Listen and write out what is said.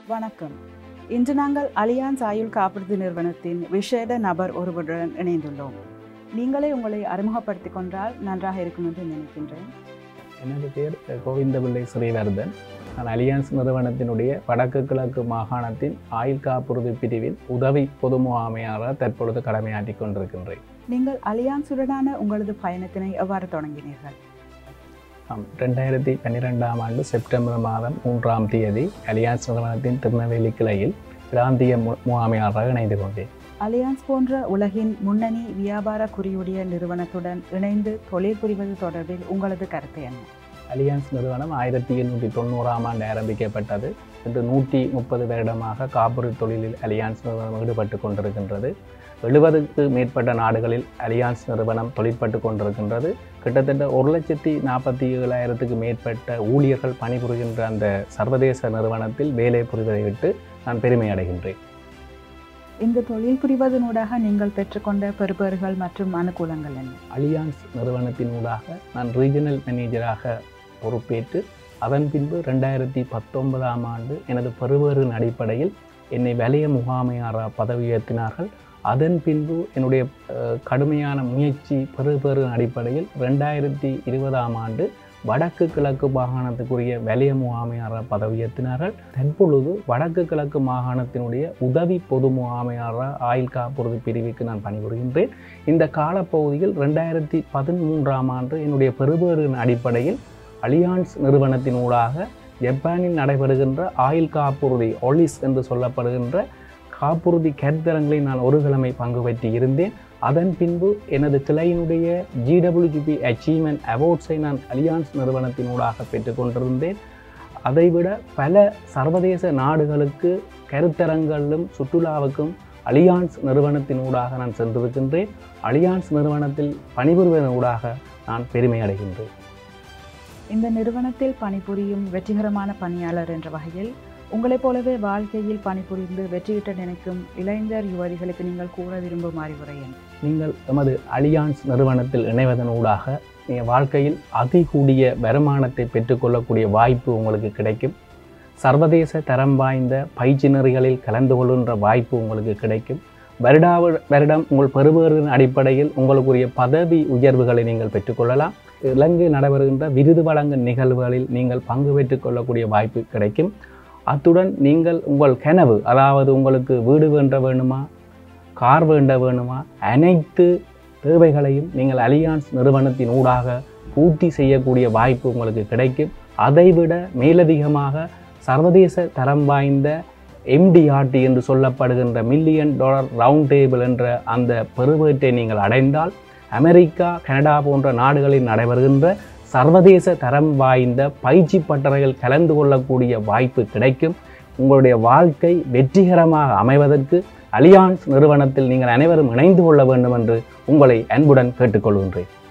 வணக்கம் இன்று நாங்கள் அலியான்ஸ் ஆயுள் காப்பீடு நிறுவனத்தின் விசேட நபர் ஒருவருடன் இணைந்துள்ளோம் நீங்களே உங்களை அறிமுகப்படுத்திக் கொண்டால் நன்றாக இருக்கும் என்று நினைக்கின்றேன் எனது பேர் கோவிந்தபிள்ளை ஸ்ரீவர்தன் நான் அலியன்ஸ் நிறுவனத்தினுடைய வடக்கு கிழக்கு மாகாணத்தின் ஆயுள் காப்புறுதி பிரிவில் உதவி பொது முகாமையாளராக தற்பொழுது கடமையாற்றிக் கொண்டிருக்கின்றேன் நீங்கள் அலியான்ஸுடனான உங்களது பயணத்தினை எவ்வாறு தொடங்கினீர்கள் ஆம் ரெண்டாயிரத்தி பன்னிரெண்டாம் ஆண்டு செப்டம்பர் மாதம் மூன்றாம் தேதி அலியான்ஸ் நிறுவனத்தின் திருநெல்வேலி கிளையில் பிராந்திய மு முகாமையாளராக இணைந்து கொண்டேன் அலியான்ஸ் போன்ற உலகின் முன்னணி வியாபார குறியுடைய நிறுவனத்துடன் இணைந்து தொழில் புரிவது தொடர்பில் உங்களது கருத்து என்ன அலியன்ஸ் நிறுவனம் ஆயிரத்தி எண்ணூற்றி தொண்ணூறாம் ஆண்டு ஆரம்பிக்கப்பட்டது இன்று நூற்றி முப்பது வருடமாக காப்புறுதி தொழிலில் அலியான்ஸ் நிறுவனம் ஈடுபட்டு கொண்டிருக்கின்றது எழுபதுக்கு மேற்பட்ட நாடுகளில் அலியான்ஸ் நிறுவனம் தொழிற்பட்டு கொண்டிருக்கின்றது கிட்டத்தட்ட ஒரு லட்சத்தி நாற்பத்தி ஏழாயிரத்துக்கு மேற்பட்ட ஊழியர்கள் பணிபுரிகின்ற அந்த சர்வதேச நிறுவனத்தில் வேலை புரிவதை விட்டு நான் பெருமை அடைகின்றேன் இந்த தொழில் புரிவதனூடாக நீங்கள் பெற்றுக்கொண்ட பெறுபேறுகள் மற்றும் அனுகூலங்கள் என்ன அலியான்ஸ் நிறுவனத்தினூடாக நான் ரீஜனல் மேனேஜராக பொறுப்பேற்று அதன் பின்பு ரெண்டாயிரத்தி பத்தொன்பதாம் ஆண்டு எனது பெறுவேறின் அடிப்படையில் என்னை வலய முகாமையாராக பதவி உயர்த்தினார்கள் அதன் பின்பு என்னுடைய அஹ், கடுமையான முயற்சி பெறுபேறின் அடிப்படையில் ரெண்டாயிரத்தி இருபதாம் ஆண்டு வடக்கு கிழக்கு மாகாணத்துக்குரிய வலய முகாமையாராக பதவி உயர்த்தினார்கள் தற்பொழுது வடக்கு கிழக்கு மாகாணத்தினுடைய உதவி பொது முகாமையாராக ஆயுள் காப்புறுதி பிரிவுக்கு நான் பணிபுரிகின்றேன் இந்த காலப்பகுதியில் ரெண்டாயிரத்தி பதிமூன்றாம் ஆண்டு என்னுடைய பெறுபேறின் அடிப்படையில் அலியான்ஸ் நிறுவனத்தின் ஊடாக ஜப்பானில் நடைபெறுகின்ற ஆயுள் காப்புறுதி ஒலிஸ் என்று சொல்லப்படுகின்ற காப்புறுதி கருத்தரங்களில் நான் ஒரு கிழமை பங்கு பெற்று இருந்தேன் அதன் பின்பு எனது கிளையினுடைய ஜிடபிள்யூஜிபி அச்சீவ்மெண்ட் அவார்ட்ஸை நான் அலியான்ஸ் நிறுவனத்தினூடாக பெற்றுக்கொண்டிருந்தேன் அதைவிட பல சர்வதேச நாடுகளுக்கு கருத்தரங்களிலும் சுற்றுலாவுக்கும் அலியான்ஸ் நிறுவனத்தினூடாக நான் சென்றிருக்கின்றேன் அலியான்ஸ் நிறுவனத்தில் பணிபுரிவதனூடாக நான் பெருமை அடைகின்றேன் இந்த நிறுவனத்தில் பணிபுரியும் வெற்றிகரமான பணியாளர் என்ற வகையில் உங்களைப் போலவே வாழ்க்கையில் பணிபுரிந்து வெற்றியிட்ட நினைக்கும் இளைஞர் யுவதிகளுக்கு நீங்கள் கூற விரும்பும் அறிவுரை என்ன நீங்கள் எமது அலியான்ஸ் நிறுவனத்தில் இணைவதன் ஊடாக நீங்கள் வாழ்க்கையில் அதிகூடிய வருமானத்தை பெற்றுக்கொள்ளக்கூடிய வாய்ப்பு உங்களுக்கு கிடைக்கும் சர்வதேச தரம் வாய்ந்த பயிற்சி நெறிகளில் கலந்து கொள்கின்ற வாய்ப்பு உங்களுக்கு கிடைக்கும் வருடா வருடம் உங்கள் பெறுபேறின் அடிப்படையில் உங்களுக்குரிய பதவி உயர்வுகளை நீங்கள் பெற்றுக்கொள்ளலாம் இலங்கை நடைபெறுகின்ற விருது வழங்கும் நிகழ்வுகளில் நீங்கள் பங்கு பெற்றுக் கொள்ளக்கூடிய வாய்ப்பு கிடைக்கும் அத்துடன் நீங்கள் உங்கள் கனவு அதாவது உங்களுக்கு வீடு வேண்ட வேணுமா கார் வேண்ட வேணுமா அனைத்து தேவைகளையும் நீங்கள் அலியான்ஸ் நிறுவனத்தின் ஊடாக பூர்த்தி செய்யக்கூடிய வாய்ப்பு உங்களுக்கு கிடைக்கும் அதைவிட மேலதிகமாக சர்வதேச தரம் வாய்ந்த எம்டிஆர்டி என்று சொல்லப்படுகின்ற மில்லியன் டாலர் ரவுண்ட் டேபிள் என்ற அந்த பெருவேட்டை நீங்கள் அடைந்தால் அமெரிக்கா கனடா போன்ற நாடுகளில் நடைபெறுகின்ற சர்வதேச தரம் வாய்ந்த பயிற்சி பட்டறைகள் கலந்து கொள்ளக்கூடிய வாய்ப்பு கிடைக்கும் உங்களுடைய வாழ்க்கை வெற்றிகரமாக அமைவதற்கு அலியான்ஸ் நிறுவனத்தில் நீங்கள் அனைவரும் இணைந்து கொள்ள வேண்டும் என்று உங்களை அன்புடன் கேட்டுக்கொள்கின்றேன்